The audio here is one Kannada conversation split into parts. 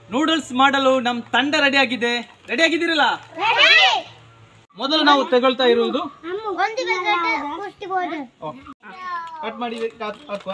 ನೂಡಲ್ಸ್ ಮಾಡಲು ನಮ್ಮ ತಂಡ ರೆಡಿ ಆಗಿದೆ ರೆಡಿ ಆಗಿದ್ದೀರಲ್ಲ ಮೊದಲು ನಾವು ತಗೊಳ್ತಾ ಇರುವುದು ಒಂದು ಪ್ಯಾಕೆಟ್ ಪುಷ್ಟಿ ಪೌಡರ್ ಕಟ್ ಮಾಡಿ ಹಾಕ್- ಹಾಕುವ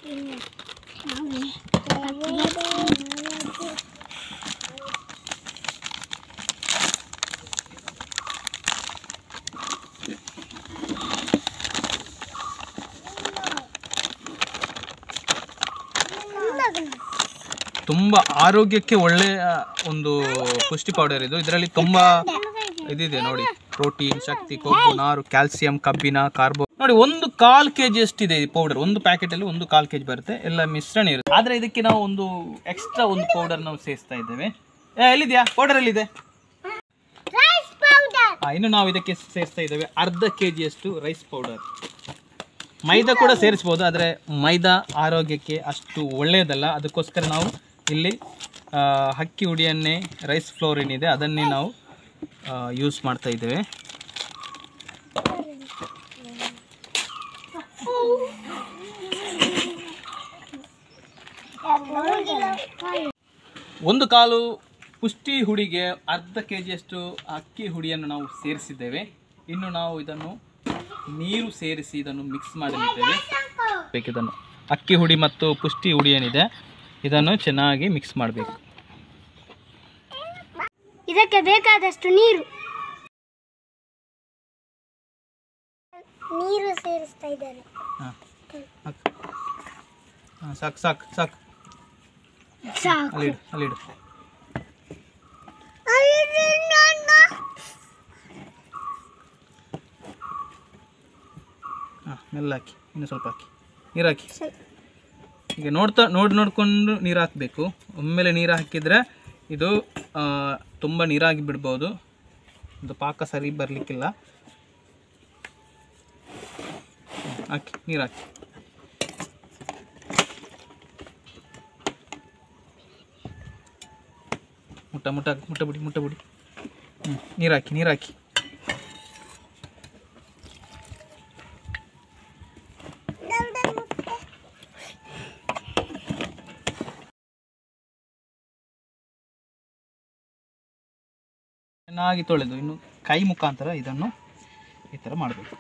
ತುಂಬಾ ಆರೋಗ್ಯಕ್ಕೆ ಒಳ್ಳೆಯ ಒಂದು ಪುಷ್ಟಿ ಪೌಡರ್ ಇದು ಇದರಲ್ಲಿ ತುಂಬಾ ಇದಿದೆ ನೋಡಿ ಪ್ರೋಟೀನ್ ಶಕ್ತಿ ಕೊಬ್ಬು ನಾರು ಕ್ಯಾಲ್ಸಿಯಂ ಕಬ್ಬಿಣ ಕಾರ್ಬೋ ನೋಡಿ ಒಂದು ಕಾಲ್ ಕೆ ಜಿ ಅಷ್ಟಿದೆ ಈ ಪೌಡರ್ ಒಂದು ಪ್ಯಾಕೆಟ್ ಅಲ್ಲಿ ಒಂದು ಕಾಲ್ ಕೆ ಜಿ ಬರುತ್ತೆ ಎಲ್ಲ ಮಿಶ್ರಣ ಇರುತ್ತೆ ಆದ್ರೆ ಇದಕ್ಕೆ ನಾವು ಒಂದು ಎಕ್ಸ್ಟ್ರಾ ಒಂದು ಪೌಡರ್ ನಾವು ಸೇರಿಸ್ತಾ ಇದ್ದೇವೆ ಏ, ಎಲ್ಲಿದ್ಯಾ ಪೌಡರ್ ಎಲ್ಲಿದೆ ರೈಸ್ ಪೌಡರ್ ಆ, ಇನ್ನು ನಾವು ಇದಕ್ಕೆ ಸೇರಿಸ್ತಾ ಇದ್ದೇವೆ ಅರ್ಧ ಕೆ ಜಿಯಷ್ಟು ರೈಸ್ ಪೌಡರ್ ಮೈದಾ ಕೂಡ ಸೇರಿಸ್ಬೋದು ಆದರೆ ಮೈದಾ ಆರೋಗ್ಯಕ್ಕೆ ಅಷ್ಟು ಒಳ್ಳೆಯದಲ್ಲ ಅದಕ್ಕೋಸ್ಕರ ನಾವು ಇಲ್ಲಿ ಆ, ಅಕ್ಕಿ ಹುಡಿಯನ್ನೇ ರೈಸ್ ಫ್ಲೋರ್ ಏನಿದೆ ಅದನ್ನೇ ನಾವು ಯೂಸ್ ಮಾಡ್ತಾ ಇದ್ದೇವೆ ಒಂದು ಕಾಲು ಪುಷ್ಟಿ ಹುಡಿಗೆ ಅರ್ಧ ಕೆ ಜಿಯಷ್ಟು ಅಕ್ಕಿ ಹುಡಿಯನ್ನು ನಾವು ಸೇರಿಸಿದ್ದೇವೆ ಇನ್ನು ನಾವು ಇದನ್ನು ನೀರು ಸೇರಿಸಿ ಇದನ್ನು ಮಿಕ್ಸ್ ಮಾಡಲಿದ್ದೇವೆ ಬೇಕಿದನ್ನು ಅಕ್ಕಿ ಹುಡಿ ಮತ್ತು ಪುಷ್ಟಿ ಹುಡಿ ಏನಿದೆ ಇದನ್ನು ಚೆನ್ನಾಗಿ ಮಿಕ್ಸ್ ಮಾಡಬೇಕು ಇದಕ್ಕೆ ಬೇಕಾದಷ್ಟು ನೀರು ನೀರು ಸೇರಿಸ್ತಾ ಇದ್ದಾರೆ ಹಾಂ ಹಾಂ ಸಾಕು ಸಾಕು ಸಾಕು ಸಾಕು ಅಲ್ಲಿಡು ಅಲ್ಲಿಡು ಹಾಂ ಮೆಲ್ಲ ಹಾಕಿ ಇನ್ನು ಸ್ವಲ್ಪ ಹಾಕಿ ನೀರು ಹಾಕಿ ಈಗ ನೋಡ್ತಾ ನೋಡಿ ನೋಡಿಕೊಂಡು ನೀರು ಹಾಕಬೇಕು ಒಮ್ಮೆಲೆ ನೀರು ಹಾಕಿದರೆ ಇದು ಆ, ತುಂಬ ನೀರಾಗಿ ಬಿಡ್ಬೋದು ಇದು ಪಾಕ ಸರಿ ಬರಲಿಕ್ಕಿಲ್ಲ ಹಾಕಿ ನೀರು ಹಾಕಿ ಮುಟ್ಟ ಮುಟ್ಟ ಮುಟ್ಟ ಬಿಡಿ ಮುಟ್ಟ ಬಿಡಿ ಹ್ಞೂ ನೀರು ಹಾಕಿ ನೀರು ಹಾಕಿ ಚೆನ್ನಾಗಿ ತೊಳೆದು ಇನ್ನು ಕೈ ಮುಖಾಂತರ ಇದನ್ನು ಈ ಥರ ಮಾಡಬೇಕು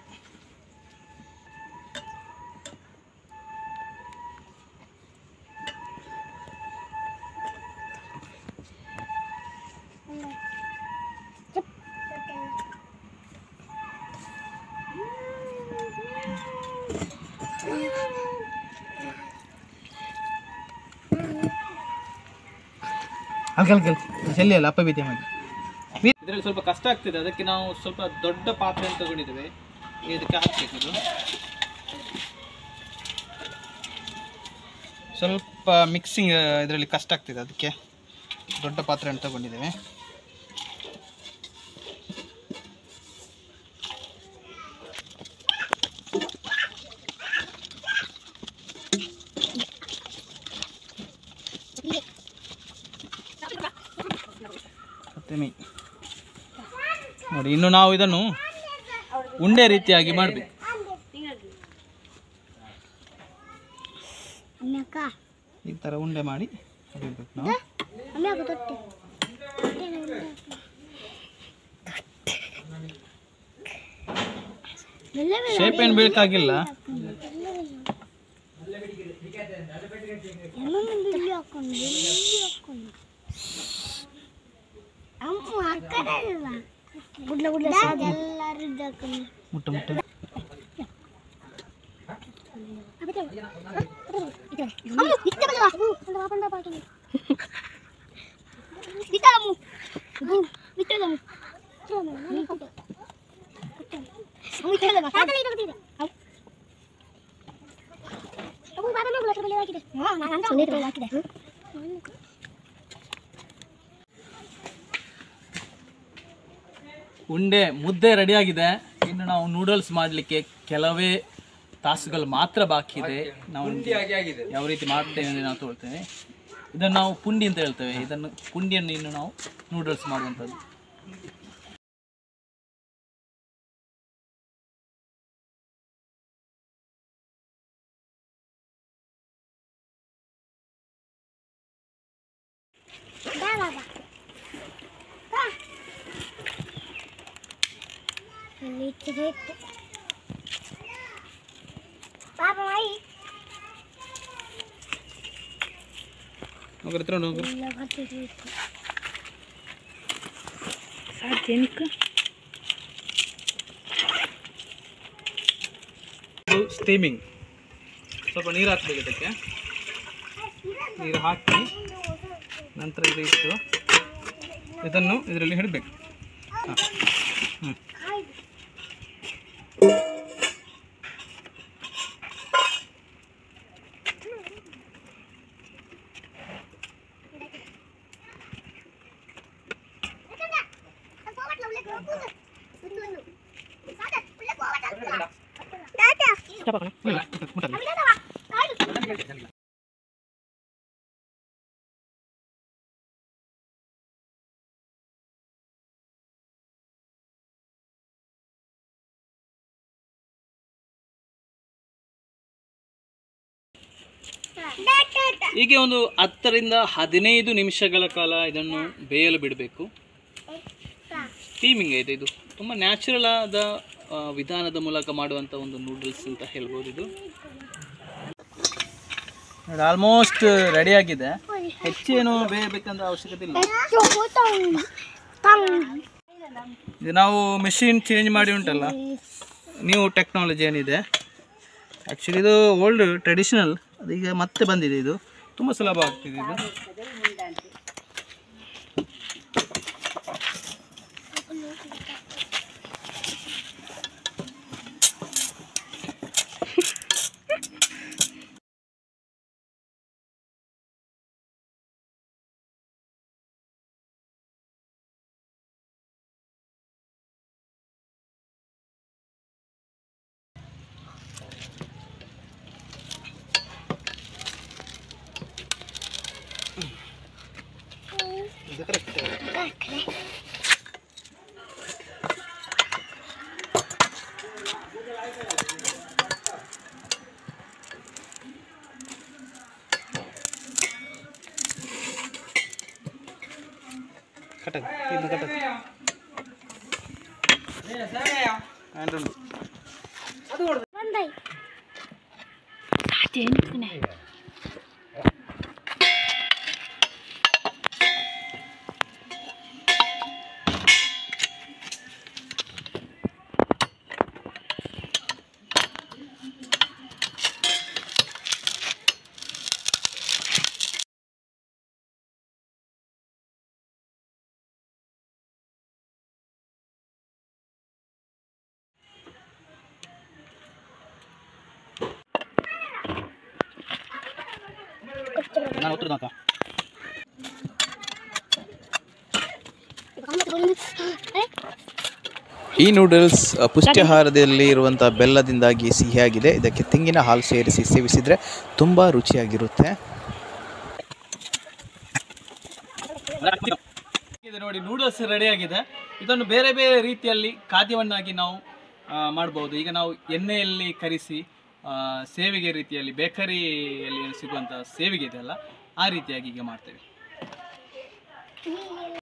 ಅಲ್ಕ ಅಲ್ಕ ಜಲ್ಲಿ ಅಲ್ಲ ಅಪ್ಪ ಬೀದಿ ಮಾಡಿ ಇದರಲ್ಲಿ ಸ್ವಲ್ಪ ಕಷ್ಟ ಆಗ್ತದೆ ಅದಕ್ಕೆ ನಾವು ಸ್ವಲ್ಪ ದೊಡ್ಡ ಪಾತ್ರೆಯನ್ನು ತಗೊಂಡಿದ್ದೇವೆ ಇದಕ್ಕೆ ಹಾಕಬೇಕು ಇದು ಸ್ವಲ್ಪ ಮಿಕ್ಸಿಂಗ್ ಇದರಲ್ಲಿ ಕಷ್ಟ ಆಗ್ತಿದೆ ಅದಕ್ಕೆ ದೊಡ್ಡ ಪಾತ್ರೆಯನ್ನು ತಗೊಂಡಿದ್ದೇವೆ ಮತ್ತೆ ಮೈ ನೋಡಿ ಇನ್ನು ನಾವು ಇದನ್ನು ಉಂಡೆ ರೀತಿಯಾಗಿ ಮಾಡಬೇಕು ಅಮ್ಮಕ್ಕ ಈ ಥರ ಉಂಡೆ ಮಾಡಿ ಇಡಬೇಕು ನಾವು ಅಮ್ಮಕ್ಕ ತೊಟ್ಟೆ ಶೇಪ್ ಏನು ಬೇಕಾಗಿಲ್ಲ ಇಲ್ಲಿ ಹಾಕೊಂಡು ಇಲ್ಲಿ ಹಾಕೊಂಡು ಅಮ್ಮ ಹಾಕಲ್ಲ ಗುಡ್ಲ ಗುಡ್ಲ ಎಲ್ಲರೂ ಇದು ಹಾಕೊಂಡು ಮುಟ್ಟ ಮುಟ್ಟ ಅಮ್ಮ ಇತ್ತೆ ಬಲ್ವಾ ಒಂದು ವಾಪಂಡ ಪಾಟಿ ಇತ್ತಲಮ್ಮು ಇತ್ತಲಮ್ಮು ಅಮ್ಮ ಇತ್ತಲಮ್ಮ ಸಾಕಲ್ಲ ಇದು ಗೊತ್ತಿದೆ ಅಮ್ಮ ಬಾಬಾ ಮಗಳು ಹತ್ರ ಬೆಲೆ ಹಾಕಿದೆ ಹಾ ನಾನು ಅಂತ ಬೆಲೆ ಹಾಕಿದೆ ಉಂಡೆ ಮುದ್ದೆ ರೆಡಿಯಾಗಿದೆ ಇನ್ನು ನಾವು ನೂಡಲ್ಸ್ ಮಾಡಲಿಕ್ಕೆ ಕೆಲವೇ ತಾಸುಗಳು ಮಾತ್ರ ಬಾಕಿ ಇದೆ ನಾವು ಯಾವ ರೀತಿ ಮಾಡ್ತೇವೆ ಅಂದರೆ ನಾವು ತೊಗೊಳ್ತೇವೆ ಇದನ್ನು ನಾವು ಪುಂಡಿ ಅಂತ ಹೇಳ್ತೇವೆ ಇದನ್ನು ಪುಂಡಿಯನ್ನು ಇನ್ನು ನಾವು ನೂಡಲ್ಸ್ ಮಾಡುವಂಥದ್ದು ಬಾ ಬಾಬಾ ಬಾ ಇಲ್ಲಿ ಇಟ್ಟಿದೆ ಇಟ್ಟು ಬಾಬಾ ಮೈ ಹೋಗ್ರಿ ಹತ್ರ ಹೋಗ್ರಿ ಎಲ್ಲ ಬರ್ತಿದೆ ಇಟ್ಟು ಇದು ಸ್ಟೀಮಿಂಗ್ ಸ್ವಲ್ಪ ನೀರು ಹಾಕ್ಬೇಕು ಇದಕ್ಕೆ ನೀರು ಹಾಕಿ ನಂತರ ಇದು ಇಟ್ಟು ಇದನ್ನು ಇದರಲ್ಲಿ ಹಿಡಬೇಕು ಹಾಂ ಹ್ಞೂ ಇಲ್ಲ ಮುಟ್ಟಲ್ಲ. ಹೀಗೆ ಒಂದು ಹತ್ತರಿಂದ ಹದಿನೈದು ನಿಮಿಷಗಳ ಕಾಲ ಇದನ್ನು ಬೇಯಲು ಬಿಡಬೇಕು ಸ್ಟೀಮಿಂಗ್ ಇದೆ ಇದು ತುಂಬ ನ್ಯಾಚುರಲ್ ಆದ ಆ, ವಿಧಾನದ ಮೂಲಕ ಮಾಡುವಂಥ ಒಂದು ನೂಡಲ್ಸ್ ಅಂತ ಹೇಳ್ಬೋದು ಇದು ಆಲ್ಮೋಸ್ಟ್ ರೆಡಿ ಆಗಿದೆ ಹೆಚ್ಚೇನು ಬೇಯಬೇಕಂತ ಅವಶ್ಯಕತೆ ಇಲ್ಲ ಇದು ನಾವು ಮೆಷಿನ್ ಚೇಂಜ್ ಮಾಡಿ ಉಂಟಲ್ಲ ನ್ಯೂ ಟೆಕ್ನಾಲಜಿ ಏನಿದೆ ಆ್ಯಕ್ಚುಲಿ ಇದು ಓಲ್ಡ್ ಟ್ರೆಡಿಷನಲ್ ಅದೀಗ ಮತ್ತೆ ಬಂದಿದೆ ಇದು ತುಂಬ ಸುಲಭ ಆಗ್ತಿದೆ ಇದು ಇದು ಕರೆಕ್ಟ್ ಕಟ್ಟದು ಇನ್ನು ಕಟ್ಟದು ಹ್ಯಾಂಡ್ ಉಂಟು ಬಂದೈ ನಾನು ಉತ್ತರ ನಾಕ ಈ ನೂಡಲ್ಸ್ ಅ, ಪುಷ್ಟಿಯಾಹಾರದಲ್ಲಿ ಇರುವಂಥ ಬೆಲ್ಲದಿಂದಾಗಿ ಸಿಹಿಯಾಗಿದೆ ಇದಕ್ಕೆ ತೆಂಗಿನ ಹಾಲು ಸೇರಿಸಿ ಸೇವಿಸಿದರೆ ತುಂಬ ರುಚಿಯಾಗಿರುತ್ತೆ ಇದು ನೋಡಿ ನೂಡಲ್ಸ್ ರೆಡಿ ಆಗಿದೆ ಇದನ್ನು ಬೇರೆ ಬೇರೆ ರೀತಿಯಲ್ಲಿ ಖಾದ್ಯವನ್ನಾಗಿ ನಾವು ಆ, ಮಾಡ್ಬೋದು ಈಗ ನಾವು ಎಣ್ಣೆಯಲ್ಲಿ ಕರಿಸಿ ಆ, ಸೇವಿಗೆ ರೀತಿಯಲ್ಲಿ ಬೇಕರಿಯಲ್ಲಿ ಸಿಗುವಂಥ ಸೇವಿಗೆ ಇದೆಯಲ್ಲ ಆ ರೀತಿಯಾಗಿ ಈಗ ಮಾಡ್ತೇವೆ